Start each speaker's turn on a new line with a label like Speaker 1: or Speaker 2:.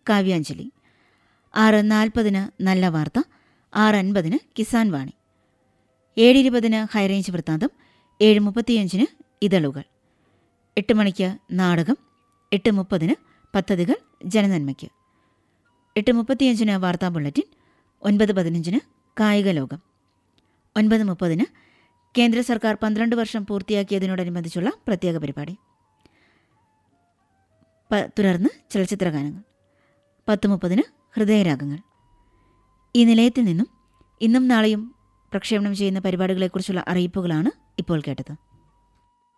Speaker 1: കാവ്യാഞ്ജലി ആറ് നാൽപ്പതിന് നല്ല വാർത്ത ആറ് അൻപതിന് കിസാൻ വാണി ഏഴ് ഇരുപതിന് ഹൈറേഞ്ച് വൃത്താന്തം ഏഴ് മുപ്പത്തിയഞ്ചിന് ഇതളുകൾ എട്ട് മണിക്ക് നാടകം എട്ട് മുപ്പതിന് പദ്ധതികൾ ജനനന്മയ്ക്ക് എട്ട് മുപ്പത്തിയഞ്ചിന് വാർത്താ ബുള്ളറ്റിൻ ഒൻപത് പതിനഞ്ചിന് കായിക ലോകം ഒൻപത് മുപ്പതിന് കേന്ദ്ര സർക്കാർ പന്ത്രണ്ട് വർഷം പൂർത്തിയാക്കിയതിനോടനുബന്ധിച്ചുള്ള പ്രത്യേക പരിപാടി പ- തുടർന്ന് ചലച്ചിത്രഗാനങ്ങൾ പത്ത് മുപ്പതിന് ഹൃദയരാഗങ്ങൾ ഈ നിലയത്തിൽ നിന്നും ഇന്നും നാളെയും പ്രക്ഷേപണം ചെയ്യുന്ന പരിപാടികളെക്കുറിച്ചുള്ള അറിയിപ്പുകളാണ് ഇപ്പോൾ കേട്ടത്